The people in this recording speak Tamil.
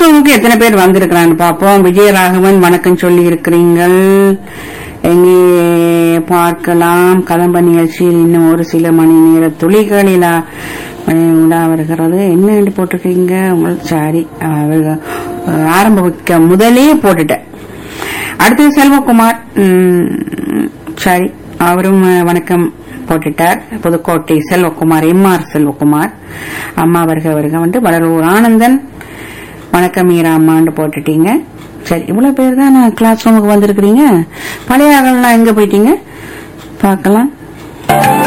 ரூமுக்கு எத்தனை பேர் வந்திருக்கிறான்னு பாப்போம் விஜயராகவன் வணக்கம் சொல்லி இருக்கிறீங்கள் எங்கே பார்க்கலாம் கதம்ப நிகழ்ச்சியில் இன்னும் ஒரு சில மணி நேர துளிகளில் உலா வருகிறது என்ன போட்டிருக்கீங்க உங்களுக்கு சாரி அவர்கள், அஹ், ஆரம்பிக்க முதலே போட்டுட்டேன் அடுத்தது செல்வகுமார் ம், சரி அவரும் அஹ், வணக்கம் போட்டுட்டார் புதுக்கோட்டை செல்வகுமார் எம்ஆர் செல்வகுமார் அம்மா வருக வருக வந்து வளரூர் ஆனந்தன் வணக்கம் மீரா அம்மான்னு போட்டுட்டீங்க சரி இவ்வளவு பேர் தான் கிளாஸ் ரூமுக்கு வந்திருக்கிறீங்க பழைய ஆகலாம் எங்க போயிட்டீங்க பார்க்கலாம்